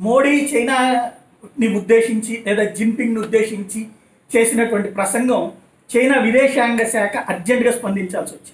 మోడీ చైనాని ఉద్దేశించి లేదా జిన్పింగ్ని ఉద్దేశించి చేసినటువంటి ప్రసంగం చైనా విదేశాంగ శాఖ అర్జెంటుగా స్పందించాల్సి వచ్చింది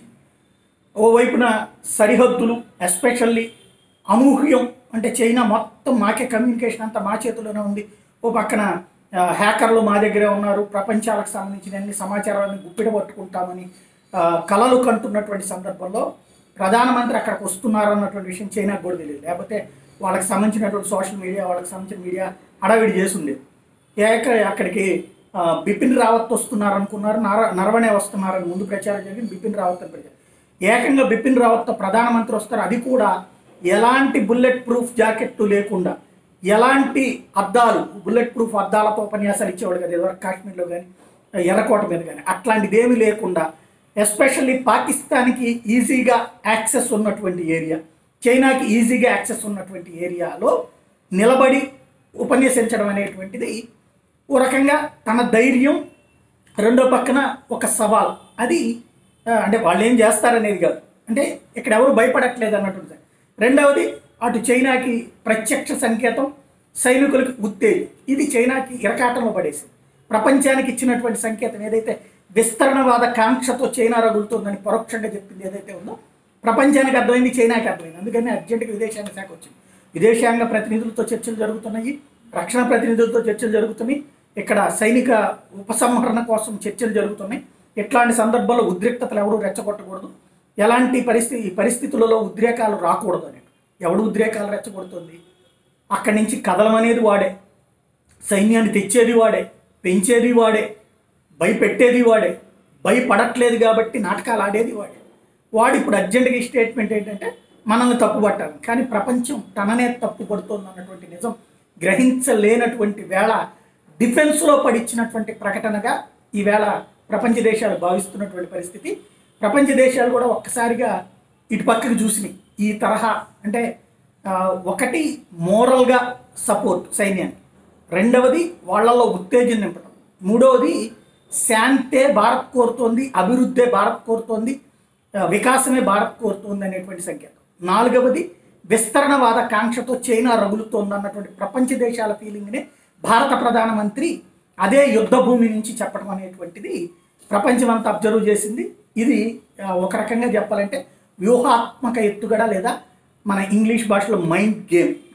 ఓవైపున సరిహద్దులు ఎస్పెషల్లీ అనూహ్యం అంటే చైనా మొత్తం మాకే కమ్యూనికేషన్ అంతా మా చేతిలోనే ఉంది ఓ పక్కన ఆ, హ్యాకర్లు మా దగ్గరే ఉన్నారు ప్రపంచాలకు సంబంధించిన అన్ని సమాచారాన్ని గుప్పిట పట్టుకుంటామని ఆ, కలలు కంటున్నటువంటి సందర్భంలో ప్రధానమంత్రి అక్కడికి వస్తున్నారు అన్నటువంటి విషయం చైనాకు కూడా తెలియదు లేకపోతే వాళ్ళకి సంబంధించినటువంటి సోషల్ మీడియా వాళ్ళకి సంబంధించిన మీడియా హడావిడి చేసింది ఏక అక్కడికి ఆ, బిపిన్ రావత్ వస్తున్నారు అనుకున్నారు నర నరవణే వస్తున్నారని ముందు ప్రచారం జరిగింది బిపిన్ రావత్ అని ప్రచారం ఏకంగా బిపిన్ రావత్తో ప్రధానమంత్రి వస్తారు అది కూడా ఎలాంటి బుల్లెట్ ప్రూఫ్ జాకెట్ లేకుండా ఎలాంటి అద్దాలు బుల్లెట్ ప్రూఫ్ అద్దాలతో ఉపన్యాసాలు ఇచ్చేవాడు కదా ఎవరు కాశ్మీర్లో కానీ ఎర్రకోట మీద కానీ అట్లాంటిది ఏమీ లేకుండా ఎస్పెషల్లీ పాకిస్తాన్కి ఈజీగా యాక్సెస్ ఉన్నటువంటి ఏరియా చైనాకి ఈజీగా యాక్సెస్ ఉన్నటువంటి ఏరియాలో నిలబడి ఉపన్యసించడం అనేటువంటిది ఓ రకంగా తన ధైర్యం రెండో పక్కన ఒక సవాల్ అది ఆ, అంటే వాళ్ళు ఏం చేస్తారనేది కాదు అంటే ఇక్కడ ఎవరు భయపడట్లేదు అన్నట్టు రెండవది అటు చైనాకి ప్రత్యక్ష సంకేతం సైనికులకు ఉత్తేజం ఇది చైనాకి ఇరకాటంలో పడేసింది ప్రపంచానికి ఇచ్చినటువంటి సంకేతం ఏదైతే విస్తరణవాద కాంక్షతో చైనా రగులుతుందని పరోక్షంగా చెప్పింది ఏదైతే ఉందో ప్రపంచానికి అర్థమైంది చైనాకి అర్థమైంది అందుకని అర్జెంటుగా విదేశాంగ శాఖ వచ్చింది విదేశాంగ ప్రతినిధులతో చర్చలు జరుగుతున్నాయి రక్షణ ప్రతినిధులతో చర్చలు జరుగుతున్నాయి ఇక్కడ సైనిక ఉపసంహరణ కోసం చర్చలు జరుగుతున్నాయి ఇట్లాంటి సందర్భాల్లో ఉద్రిక్తతలు ఎవరు రెచ్చగొట్టకూడదు ఎలాంటి పరిస్థితి ఈ పరిస్థితులలో ఉద్రేకాలు రాకూడదు అని ఎవడు ఉద్రేకాలు రెచ్చగొడుతుంది అక్కడి నుంచి కదలమనేది వాడే సైన్యాన్ని తెచ్చేది వాడే పెంచేది వాడే భయపెట్టేది వాడే భయపడట్లేదు కాబట్టి నాటకాలు ఆడేది వాడే వాడు ఇప్పుడు అర్జెంటుగా ఈ స్టేట్మెంట్ ఏంటంటే మనల్ని తప్పుపట్టాలి కానీ ప్రపంచం తననే తప్పు పడుతుంది అన్నటువంటి నిజం గ్రహించలేనటువంటి వేళ డిఫెన్స్లో పడిచ్చినటువంటి ప్రకటనగా ఈవేళ ప్రపంచ దేశాలు భావిస్తున్నటువంటి పరిస్థితి ప్రపంచ దేశాలు కూడా ఒక్కసారిగా ఇటు పక్కకు చూసినాయి ఈ తరహా అంటే ఆ, ఒకటి మోరల్గా సపోర్ట్ సైన్యానికి రెండవది వాళ్ళల్లో ఉత్తేజం నింపడం మూడవది శాంతే భారత్ కోరుతోంది అభివృద్ధే భారత్ కోరుతోంది ఆ, వికాసమే భారత్ కోరుతోంది అనేటువంటి సంకేతం నాలుగవది విస్తరణవాద కాంక్షతో చైనా రగులుతోంది అన్నటువంటి ప్రపంచ దేశాల ఫీలింగ్నే భారత ప్రధానమంత్రి అదే యుద్ధ భూమి నుంచి చెప్పడం అనేటువంటిది ప్రపంచం అంతా అబ్జర్వ్ చేసింది ఇది ఆ, ఒక రకంగా చెప్పాలంటే వ్యూహాత్మక ఎత్తుగడ లేదా మన ఇంగ్లీష్ భాషలో మైండ్ గేమ్